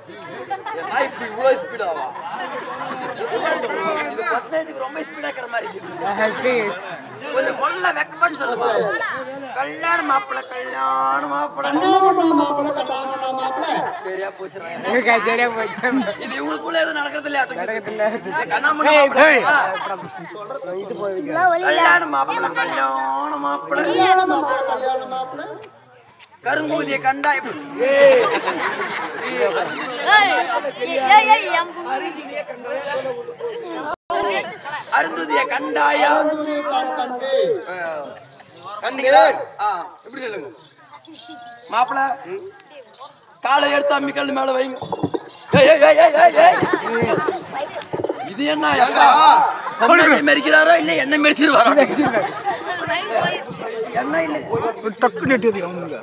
ஏன்னா இப்படி இவ்வளவு ஸ்பீடாவா இது ஃபர்ஸ்ட் நைட்டுக்கு ரொம்ப ஸ்பீடா இருக்கிற மாதிரி இருக்கு கொஞ்சம் கொல்ல வெக்கப்பன்னு சொல்லுமா கல்யாண மாப்பிள்ள கல்யாண மாப்பிள்ள சரியா போச்சு இது இவங்களுக்குள்ள எதுவும் நடக்கிறது இல்லையா கண்ணாமணி மாப்பிள்ளை. கல்யாண மாப்பிள்ள கல்யாண மாப்பிள்ள கருங்கூதிய கண்டா இப்படி அருந்ததிய கண்டாயா கண்டீங்களா ஆ இப்படி சொல்லுங்க மாப்பிள காலை எடுத்து அம்மி கல்லு மேல வைங்க ஏய், ஏய், ஏய், ஏய், ஏய், ஏய். இது என்ன எப்பா? பொம்பளை மெரிக்கிறாரோ இல்ல என்ன மெரிச்சிருவாரோ என்ன இல்ல டக்கு நெட்டி அவங்க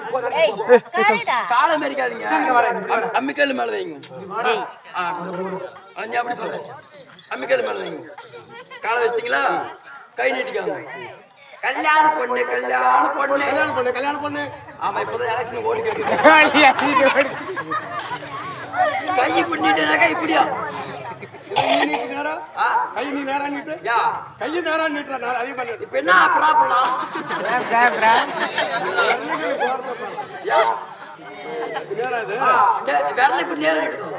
காலை மெரிக்காதீங்க அம்மி- அம்மிக்கல்லு மேல வைங்க ஆ, அஞ்சு அப்படி சொல்ல அம்மிக்கல்லு மேல வைங்க காலை வச்சிட்டீங்களா கை நீட்டிக்காங்க கல்யாண பொண்ணு கல்யாண பொண்ணு கல்யாணம் பண்ணு கல்யாணம் பண்ணு ஆமா இப்பதான் எலெக்ஷன் ஓடி கேட்டு கை பண்ணிட்டேனாக்கா இப்படியா கை நீட்டி நேரா ஆ, கை நீ நேரா நீட்டு யா கை நேரா நீட்டுறா நேரா அதே பண்ணு இப்ப என்ன ப்ராப்ளம் யா நேரா இது ஆ, டே- விரல் இப்படி நேரம் எடுக்கும்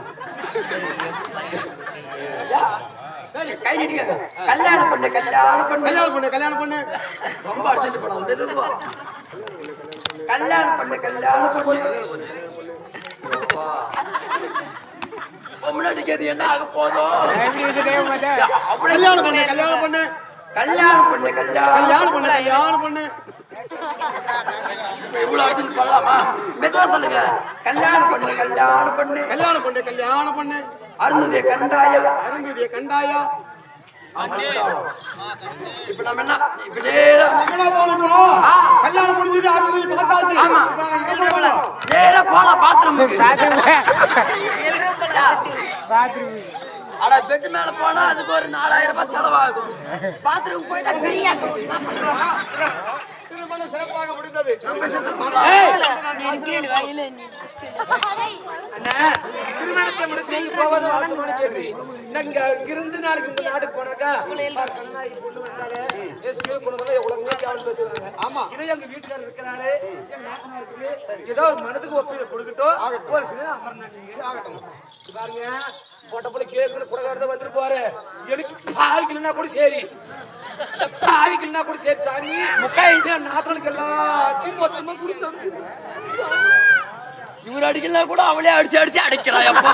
யா, கை நீட்டிக்காங்க கல்யாண பொண்ணு கல்யாண பொண்ணு கல்யாணம் பண்ணு கல்யாணம் பண்ணு ரொம்ப அர்ஜென்ட் படம் வந்து எதுவா கல்யாணம் பண்ணு கல்யாணம் பண்ணு முன்னாடிக்கு அது என்ன ஆக போதும் அப்படி கல்யாணம் பண்ணு கல்யாணம் பண்ணு கல்யாணம் பண்ணு கல்யாணம் கல்யாணம் பண்ணு கல்யாணம் பண்ணு இவ்வளவு அர்ஜென்ட் பண்ணலாமா மெதுவா சொல்லுங்க கல்யாணம் பண்ணு கல்யாணம் பண்ணு கல்யாணம் பண்ணு கல்யாணம் பண்ணு அருந்ததிய கண்டாயா அருந்ததிய கண்டாயா இப்ப நம்ம என்ன இப்ப நேரா எங்கடா போகணும் கல்யாணம் முடிஞ்சது அருந்ததி பார்த்தாச்சு ஆமா. இப்ப நாங்க எங்க போகணும்? நேரா போலாம் பாத்ரூமுக்கு ஆனா பெட் மேல போனா அதுக்கு ஒரு நாலாயிரம் ரூபாய் செலவாகும் பாத்ரூம் போயிட்டா பிரியாணி திருமணம் சிறப்பாக முடிந்தது திருமணத்தை முடிச்சு போவது வாழ்த்து முடிக்கிறது நாங்க இருந்து நாளைக்கு உங்க நாட்டுக்கு போனாக்கா கண்ணாடி பொண்ணு வந்தாரு ஏ சிறு குழந்தை உலகமே கேவலம் பேசுவாங்க ஆமா. இதே எங்க வீட்டுக்காரர் இருக்கிறாரு எங்க நாத்தனார் இருக்குது ஏதோ ஒரு மனதுக்கு ஒப்பீடு கொடுக்கட்டும் ஒரு சில அமர்நாட்டிங்க ஆகட்டும் பாருங்க போட்ட போல கேட்கணும் குடகாரத வந்துட்டு போற எனக்கு பாவிக்கலன்னா கூட சரி பாவிக்கலன்னா கூட சரி சாமி முக்காய் நாத்தனுக்கு எல்லாத்தையும் மொத்தமா கொடுத்து இவர் அடிக்கலாம் கூட அவளே அடிச்சு அடிச்சு அடைக்கிறாய் அப்பா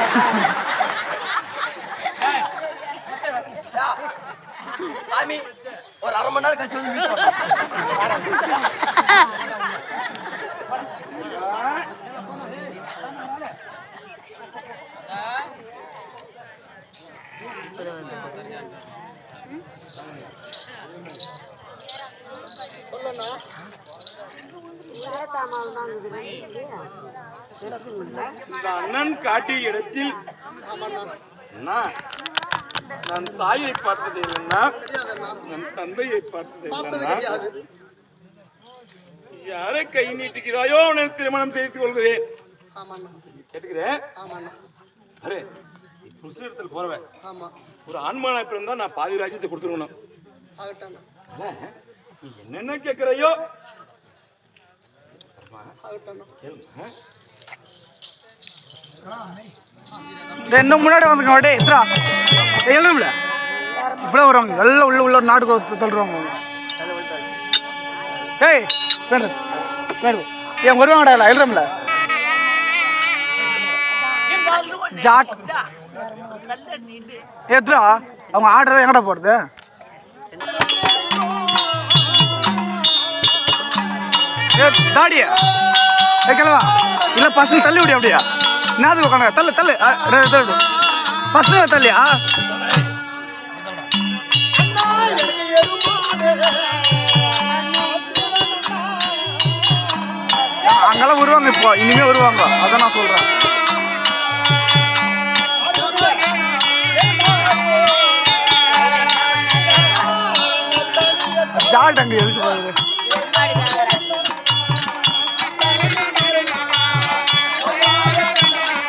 சாமி ஒரு அரை மணி நேரம் கழிச்சு வந்து வீட்டுக்கு வாங்க. இந்த அண்ணன் காட்டிய இடத்தில் அண்ணா, நான் தாயை பார்த்தது இல்லைன்னா நான் தந்தையை பார்த்தது பார்த்தது இல்லைன்னா கிடையாது யாரை கை நீட்டுகிறாயோ அவனை திருமணம் செய்து கொள்கிறேன் ஆமாண்ணா கேட்டுக்கிறேன் ஆமாண்ணா அரே புருஷனிடத்தில் போறவன் ஆமா ஒரு ஆண்மானா பிறந்தா நான் பாதி ராஜ்யத்தை கொடுத்துருக்கணும் ஆகட்டாண்ணா ஆனா, நீ என்னென்ன கேட்கிறாயோ ஆகட்டாண்ணா கேளுமா இன்னும் முன்னாடி வந்துங்க அப்படியே எத்தரா எழுதும்ல இப்படியே வருவாங்க எல்லாம் உள்ள உள்ள ஒரு நாட்டுக்கு சொல்றவங்க ஏய் வேணும் வேணும் ஏன் வருவாங்கடா எழுதும்ல ஜாட் எத்தரா அவங்க ஆர்டர் எங்கடா போறது ஏ தாடியா ஏ கிளவா இல்ல பசங்க தள்ளி விடி அப்படியா என்னது உட்காந்து தள்ளு தள்ளு அ, ரெ- தள்ளு பசங்க தள்ளியா அங்கெல்லாம் வருவாங்க இப்போ இனிமே வருவாங்க அதான் நான் சொல்றேன் ஜாட் அங்க எதுக்கு போகுது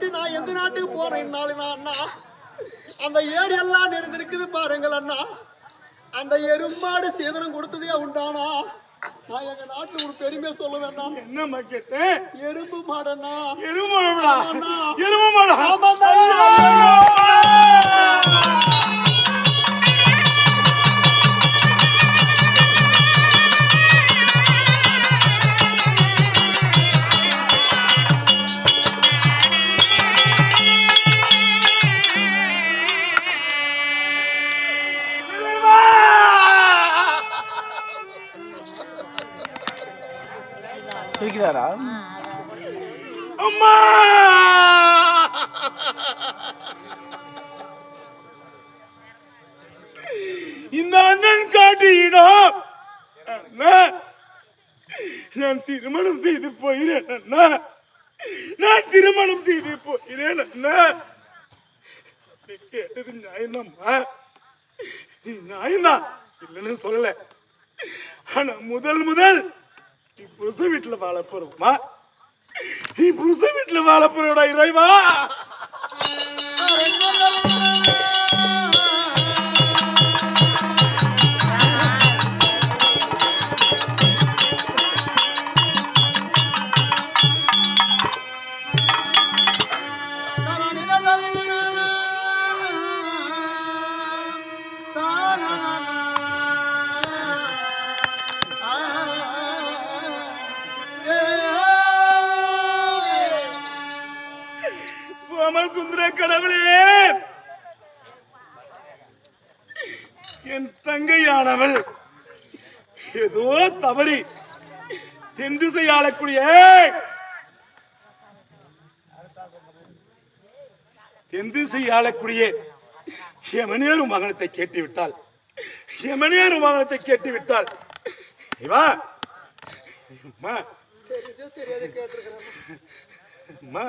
விட்டு நான் எந்த நாட்டுக்கு போறேன் என்னாலும் அண்ணா அந்த ஏரி எல்லாம் நிறைந்திருக்குது பாருங்கள் அண்ணா அந்த எருமாடு சேதனம் கொடுத்ததே உண்டானா நான் எங்க நாட்டுல ஒரு பெருமையா சொல்ல வேண்டாம் என்னம்மா கேட்டேன் எறும்பு மாடண்ணா எருமாடா ஆமாண்ணா. எருமாடா ஆமாண்ணா. சிரிக்கிறாரா அம்மா இந்த அண்ணன் காட்டியிடம் அண்ணா, நான் திருமணம் செய்து போகிறேன் அண்ணா நான் திருமணம் செய்து போகிறேன் அண்ணா நீ கேட்டது நியாயம்தாம்மா நீ நியாயம்தான் இல்லைன்னு சொல்லல ஆனா முதல் முதல் நீ புருஷ வீட்டுல வாழ போறோமா நீ புருஷ வீட்டுல வாழ போறோடா இறைவா சுந்தர கடவுளே என் தங்கையானவள் ஏதோ தவறி தென் திசை ஆளக்கூடிய தென் திசை ஆளக்கூடிய எமனேறு மகனத்தை கேட்டு விட்டால் எமனேறு மகனத்தை கேட்டு விட்டால் இவா அம்மா தெரிஞ்சோ தெரியாது கேட்டிருக்கிறேன் அம்மா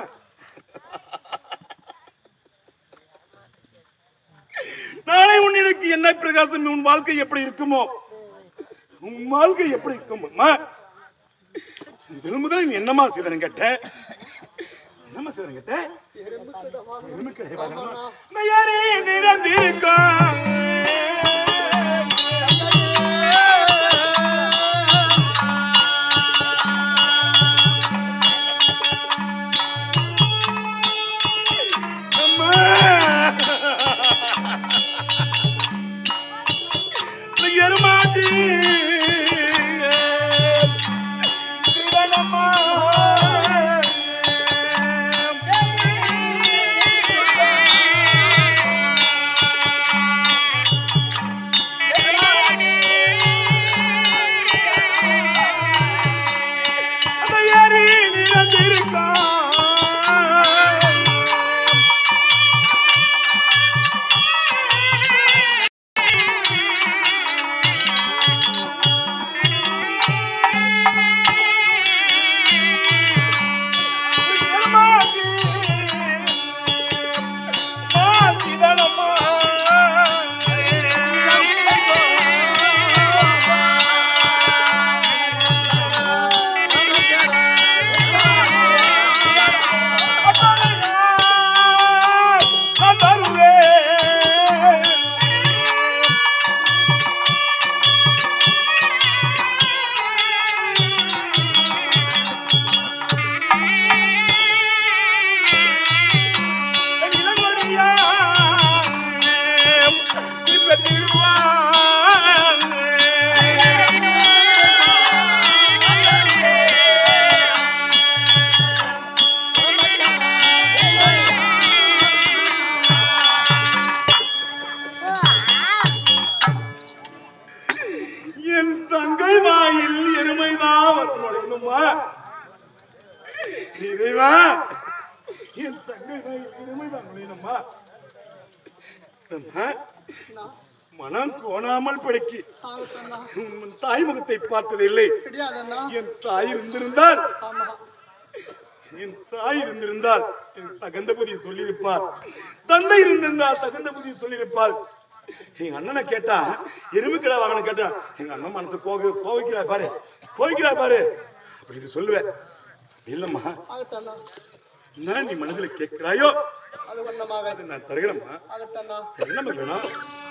நாளை உன்னிடக்கு என்ன பிரகாசம் உன் வாழ்க்கை எப்படி இருக்குமோ உன் வாழ்க்கை எப்படி இருக்கும் அம்மா முதல் முதல் நீ என்னம்மா சீதனம் கேட்ட என்னம்மா சீதனம் கேட்ட எருமை கடை வாங்கணுமா? நையாரே நிறந்திருக்கும். அம்மா எருமாட்டி சிவனம்மா அந்த ஏரி நிறந்திருக்கான் என் தங்கை வாயில் எருமைதான் வரணுமா இறைவா என் தங்கை வாயில் எருமைதான் நுழையணுமா அம்மா, மனம் கோணாமல் பிழைக்கி ஆகட்டண்ணா உன் தாய் முகத்தை பார்த்ததில்லை கிடையாதண்ணா என் தாய் இருந்திருந்தால் ஆமா என் தாய் இருந்திருந்தால் என் தகுந்த புதிய சொல்லியிருப்பார் தந்தை இருந்திருந்தால் தகுந்த புதிய சொல்லியிருப்பாள் எங்க அண்ணனை கேட்டா எருமைக்கிடா வாங்கணும் கேட்டா எங்க அண்ணன் மனசு போக கோவிக்கிறா பாரு கோவிக்கிறா பாரு அப்படின்னு சொல்லுவேன் இல்லம்மா ஆகட்டண்ணா என்ன நீ மனதில் கேட்கிறாயோ அது வண்ணமாக அதை நான் தருகிறேம்மா ஆகட்டண்ணா என்ன வேணும்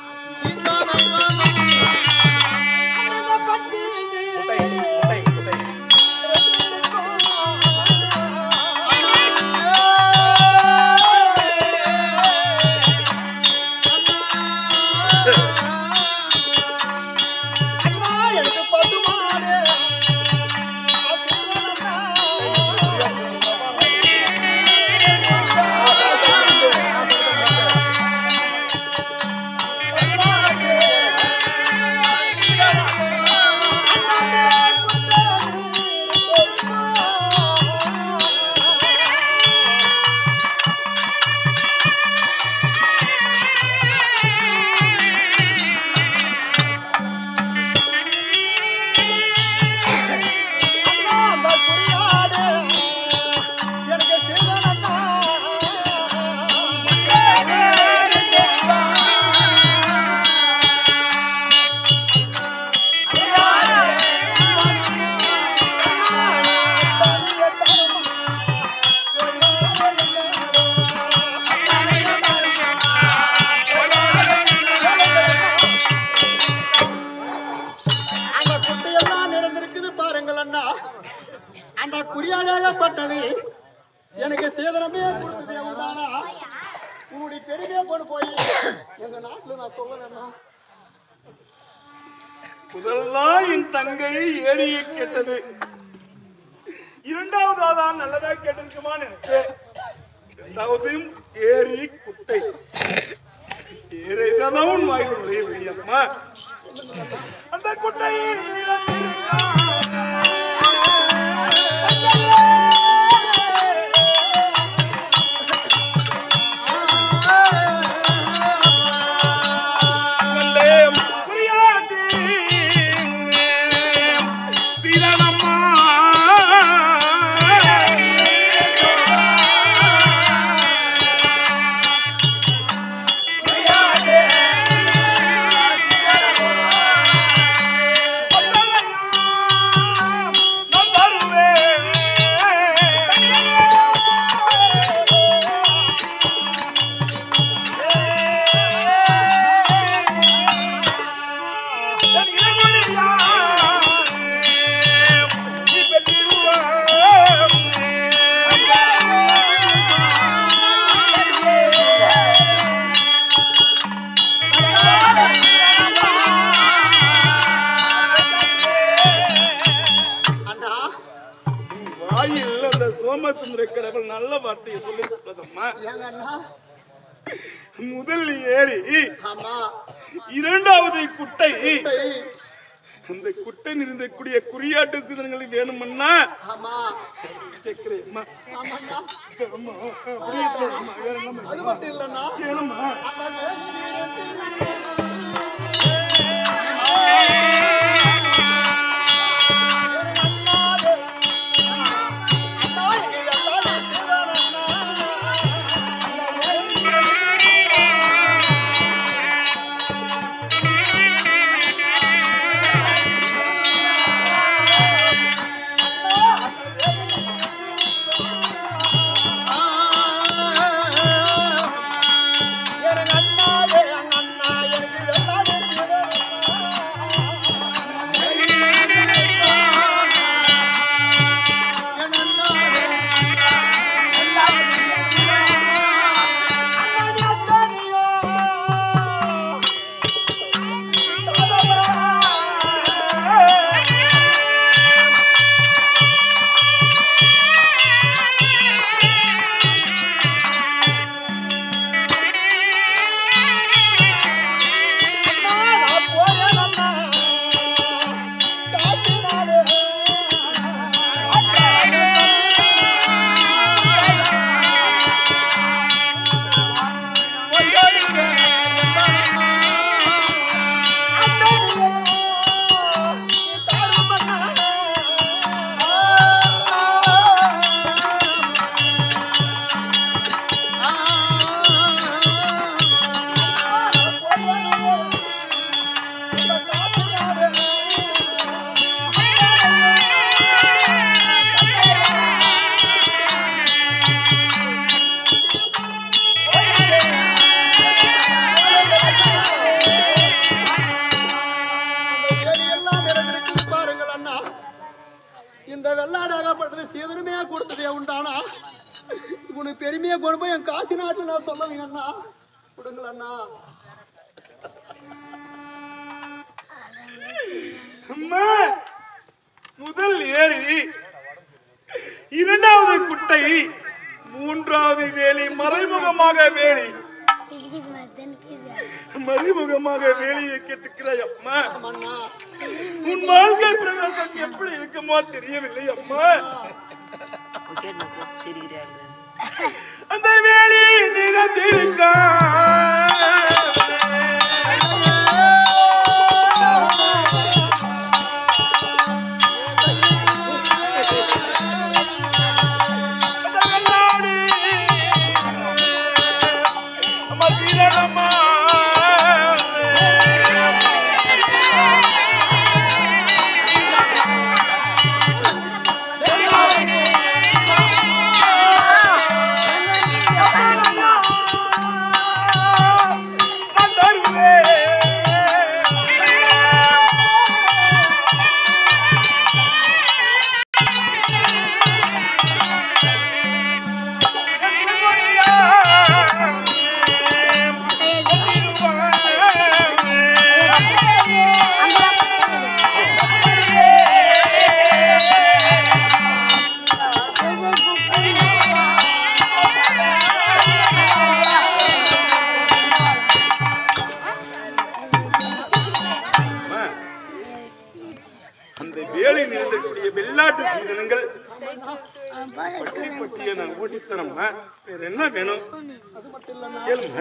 அண்ணா, எனக்கு பசுமாடு ஆசீர்வாதம்ண்ணா. அண்ணா, அந்த குறியாடு எனக்கு சீதனண்ணா. அந்த குட்டையெல்லாம் நிறைந்திருக்குது பாருங்கள் அண்ணா அந்த குறியாடாகப்பட்டது எனக்கு சேதனமே கொடுத்தது அவன்தானா உன்னுடைய பெருமையை கொண்டு போய் எங்க நாட்டுல நான் சொல்லலண்ணா முதல்லாம் என் தங்கை ஏரியை கேட்டது இரண்டாவதாதான் நல்லதா கேட்டிருக்குமான்னு நினைச்சேன் இரண்டாவதையும் ஏரி குட்டை ஏரிதான் உன் வாயில் நுழைய வெளியம்மா அந்த குட்டையில் கண்டேம் புரியாதே தீரனம்மா நான் தருவேன் அண்ணா வாயில் அந்த சோமசுந்தர கடவுள் நல்ல வார்த்தையை சொல்லிருப்பதம்மா ஏங்க அண்ணா முதல் ஏரி ஆமா இரண்டாவது குட்டை குட்டை, அந்த குட்டை இருந்தக்கூடிய குறியாட்டு சிதனங்கள் வேணுமன்னா ஆமா கேட்கிறேன் அம்மா. ஆமாண்ணா அம்மா, குறியாட்டு வேணுமா? வேற என்னம்மா? அது மட்டும் இல்லைண்ணா வேணுமா? எனக்கு அண்ணாவே அண்ணா எனக்கு பெருமையை கொண்டு போய் என் காசி நாட்டுல நான் சொல்லுவீங்க அண்ணா கொடுங்கள அண்ணா அம்மா முதல் ஏரி இரண்டாவது குட்டை மூன்றாவது வேலி மறைமுகமாக வேலி மறைமுகமாக வேலியை கேட்டுக்கிறாய் அம்மா அண்ணா உன் வாழ்க்கை பிரகாசம் எப்படி இருக்குமோ தெரியவில்லை அம்மா அந்த வேலி நிறந்திருக்கா அந்த வெள்ளாடு அம்மா தீரனம்மா நான் தருவேன் அந்த வேலை நிறுத்தக்கூடிய வெள்ளாட்டு சீதனங்கள் பட்டி பட்டியை நான் ஓட்டித்தரம்மா வேற என்ன வேணும் கேளுங்க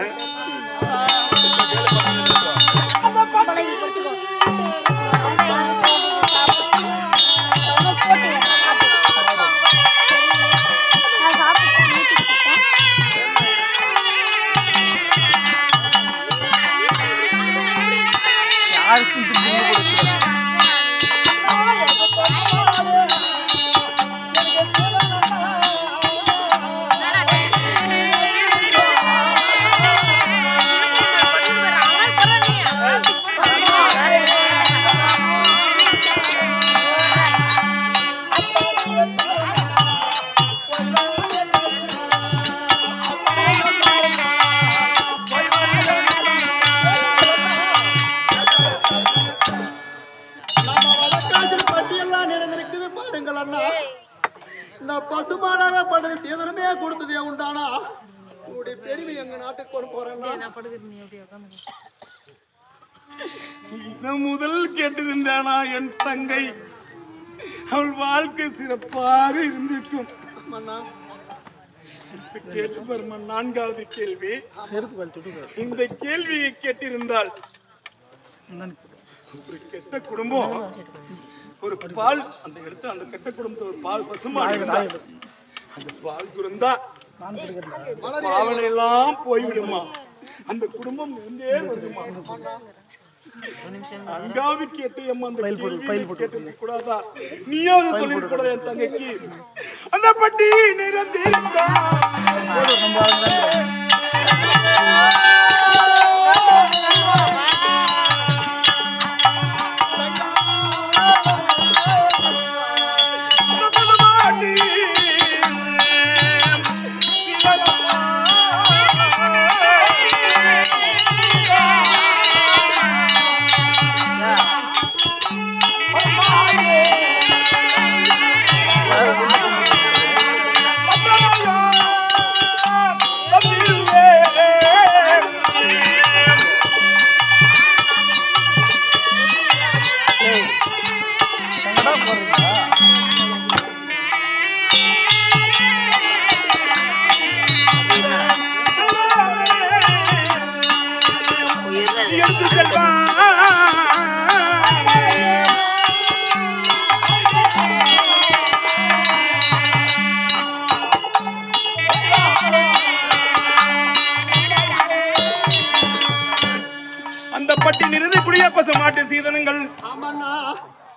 நம்ம வடக்காசில் பட்டியெல்லாம் நிறைந்திருக்குது பாருங்கள் அண்ணா இந்த பசுமாடாக படுற சீதனமே கொடுத்ததே உண்டானா உங்களுடைய பெருமை எங்க நாட்டுக்கு கொண்டு போறேன்னா நான் முதல் கேட்டிருந்தானா என் தங்கை அவள் வாழ்க்கை சிறப்பாக இருந்திருக்கும் அண்ணா இப்ப கேட்டு பாருமா நான்காவது கேள்வி இந்த கேள்வியை கேட்டிருந்தால் ஒரு கெட்ட குடும்பம் ஒரு பால் அந்த இடத்துல அந்த கெட்ட குடும்பத்துல ஒரு பால் பசுமாடு இருந்தா, அந்த பால் சுரந்தா பாவனை எல்லாம் போய்விடுமா அந்த குடும்பம் இருந்தே வருமா அங்காவது கேட்டியம்மா அந்த கேள்வியை கேட்டிருக்க கூடாதா நீயாவது சொல்லிருக்க கூடாது என் தங்கைக்கு அந்த பட்டி நிறந்திருக்கா அந்த பசுமாட்டி எடுத்து செல்வான் அந்த பட்டி நிறுதி குடியப்பச மாட்டு சீதனங்கள் ஆமாண்ணா